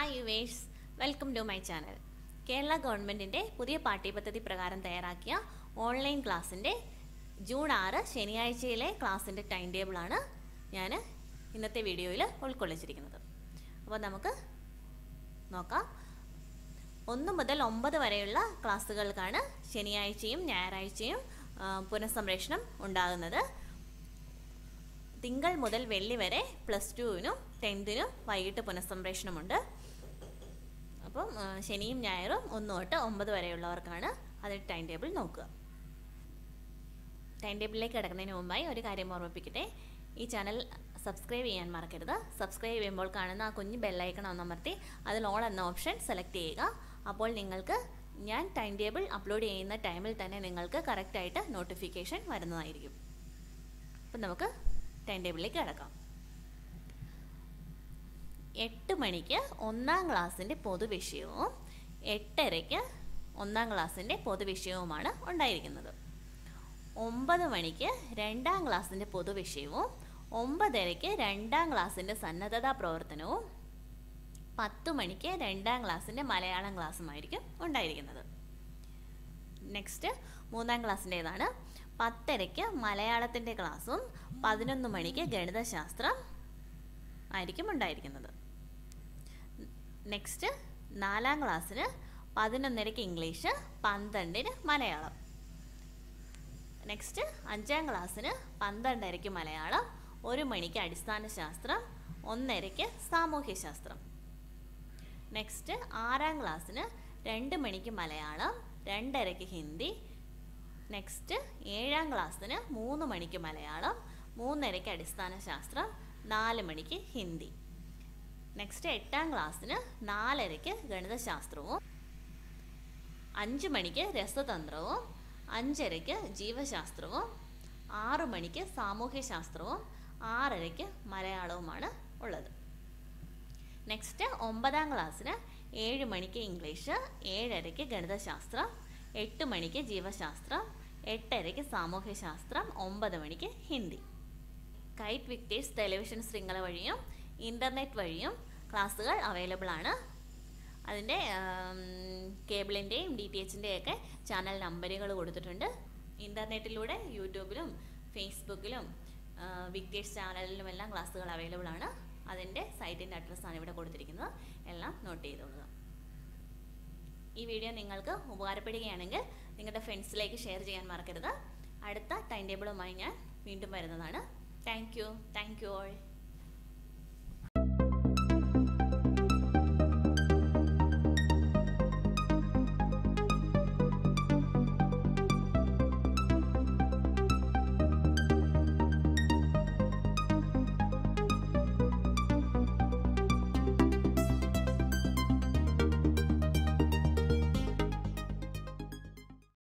hi viewers welcome to my channel Kerala ഗവൺമെൻറ്റിൻ്റെ പുതിയ പാഠ്യപദ്ധതി പ്രകാരം തയ്യാറാക്കിയ ഓൺലൈൻ ക്ലാസ്സിൻ്റെ ജൂൺ ആറ് ശനിയാഴ്ചയിലെ ക്ലാസ്സിൻ്റെ ടൈം ടേബിളാണ് ഞാൻ ഇന്നത്തെ വീഡിയോയിൽ ഉൾക്കൊള്ളിച്ചിരിക്കുന്നത് അപ്പോൾ നമുക്ക് നോക്കാം ഒന്ന് മുതൽ ഒമ്പത് വരെയുള്ള ക്ലാസ്സുകൾക്കാണ് ശനിയാഴ്ചയും ഞായറാഴ്ചയും ആ, പുനഃസംപ്രേഷണം ഉണ്ടാകുന്നത് തിങ്കൾ മുതൽ വെള്ളി വരെ പ്ലസ് ടുവിനും ടെൻത്തിനും വൈകിട്ട് പുനഃസംപ്രേഷണമുണ്ട് അപ്പം ആ, ശനിയും ഞായറും ഒന്ന് തൊട്ട് ഒമ്പത് വരെയുള്ളവർക്കാണ് അത് ടൈം ടേബിൾ നോക്കുക ടൈം ടേബിളിലേക്ക് കിടക്കുന്നതിന് മുമ്പായി ഒരു കാര്യം ഓർമ്മിപ്പിക്കട്ടെ ഈ ചാനൽ സബ്സ്ക്രൈബ് ചെയ്യാൻ മറക്കരുത് സബ്സ്ക്രൈബ് ചെയ്യുമ്പോൾ കാണുന്ന ആ കുഞ്ഞ് ബെല്ലൈക്കൺ ഒന്നമർത്തി അതിൽ ഓൾ എന്ന ഓപ്ഷൻ സെലക്ട് ചെയ്യുക അപ്പോൾ നിങ്ങൾക്ക് ഞാൻ ടൈം ടേബിൾ അപ്ലോഡ് ചെയ്യുന്ന ടൈമിൽ തന്നെ നിങ്ങൾക്ക് കറക്റ്റായിട്ട് നോട്ടിഫിക്കേഷൻ വരുന്നതായിരിക്കും അപ്പം നമുക്ക് ടൈം ടേബിളിലേക്ക് കിടക്കാം എട്ട് മണിക്ക് ഒന്നാം ക്ലാസ്സിൻ്റെ പൊതുവിഷയവും എട്ടരയ്ക്ക് ഒന്നാം ക്ലാസ്സിൻ്റെ പൊതുവിഷയവുമാണ് ഉണ്ടായിരിക്കുന്നത് ഒമ്പത് മണിക്ക് രണ്ടാം ക്ലാസ്സിൻ്റെ പൊതുവിഷയവും ഒമ്പതരയ്ക്ക് രണ്ടാം ക്ലാസ്സിൻ്റെ സന്നദ്ധതാ പ്രവർത്തനവും പത്ത് മണിക്ക് രണ്ടാം ക്ലാസ്സിൻ്റെ മലയാളം ക്ലാസ്സുമായിരിക്കും ഉണ്ടായിരിക്കുന്നത് നെക്സ്റ്റ് മൂന്നാം ക്ലാസ്സിൻ്റേതാണ് പത്തരയ്ക്ക് മലയാളത്തിൻ്റെ ക്ലാസ്സും പതിനൊന്ന് മണിക്ക് ഗണിതശാസ്ത്രം ആയിരിക്കും ഉണ്ടായിരിക്കുന്നത് നെക്സ്റ്റ് നാലാം ക്ലാസ്സിന് പതിനൊന്നരയ്ക്ക് ഇംഗ്ലീഷ് പന്ത്രണ്ടിന് മലയാളം നെക്സ്റ്റ് അഞ്ചാം ക്ലാസ്സിന് പന്ത്രണ്ടരയ്ക്ക് മലയാളം ഒരു മണിക്ക് അടിസ്ഥാന ശാസ്ത്രം ഒന്നരയ്ക്ക് സാമൂഹ്യശാസ്ത്രം നെക്സ്റ്റ് ആറാം ക്ലാസ്സിന് രണ്ട് മണിക്ക് മലയാളം രണ്ടരയ്ക്ക് ഹിന്ദി നെക്സ്റ്റ് ഏഴാം ക്ലാസ്സിന് മൂന്ന് മണിക്ക് മലയാളം മൂന്നരയ്ക്ക് അടിസ്ഥാന ശാസ്ത്രം നാല് മണിക്ക് ഹിന്ദി നെക്സ്റ്റ് എട്ടാം ക്ലാസ്സിന് നാലരയ്ക്ക് ഗണിതശാസ്ത്രവും അഞ്ച് മണിക്ക് രസതന്ത്രവും അഞ്ചരയ്ക്ക് ജീവശാസ്ത്രവും ആറ് മണിക്ക് സാമൂഹ്യശാസ്ത്രവും ആറരയ്ക്ക് മലയാളവുമാണ് ഉള്ളത് നെക്സ്റ്റ് ഒമ്പതാം ക്ലാസ്സിന് ഏഴ് മണിക്ക് ഇംഗ്ലീഷ് ഏഴരയ്ക്ക് ഗണിതശാസ്ത്രം എട്ട് മണിക്ക് ജീവശാസ്ത്രം എട്ടരയ്ക്ക് സാമൂഹ്യശാസ്ത്രം ഒമ്പത് മണിക്ക് ഹിന്ദി കൈറ്റ് വിക്ടേഴ്സ് ടെലിവിഷൻ ശൃംഖല വഴിയും ഇൻ്റർനെറ്റ് വഴിയും ക്ലാസ്സുകൾ അവൈലബിൾ ആണ് അതിൻ്റെ കേബിളിൻ്റെയും ഡി ടി എച്ചിൻ്റെയൊക്കെ ചാനൽ നമ്പറുകൾ കൊടുത്തിട്ടുണ്ട് ഇൻ്റർനെറ്റിലൂടെ യൂട്യൂബിലും ഫേസ്ബുക്കിലും വിക്ടേഴ്സ് ചാനലിലും എല്ലാം ക്ലാസ്സുകൾ അവൈലബിൾ ആണ് അതിൻ്റെ സൈറ്റിൻ്റെ അഡ്രസ്സാണ് ഇവിടെ കൊടുത്തിരിക്കുന്നത് എല്ലാം നോട്ട് ചെയ്തോളുക ഈ വീഡിയോ നിങ്ങൾക്ക് ഉപകാരപ്പെടുകയാണെങ്കിൽ നിങ്ങളുടെ ഫ്രണ്ട്സിലേക്ക് ഷെയർ ചെയ്യാൻ മറക്കരുത് അടുത്ത ടൈം ടേബിളുമായി ഞാൻ വീണ്ടും വരുന്നതാണ് thank you thank you all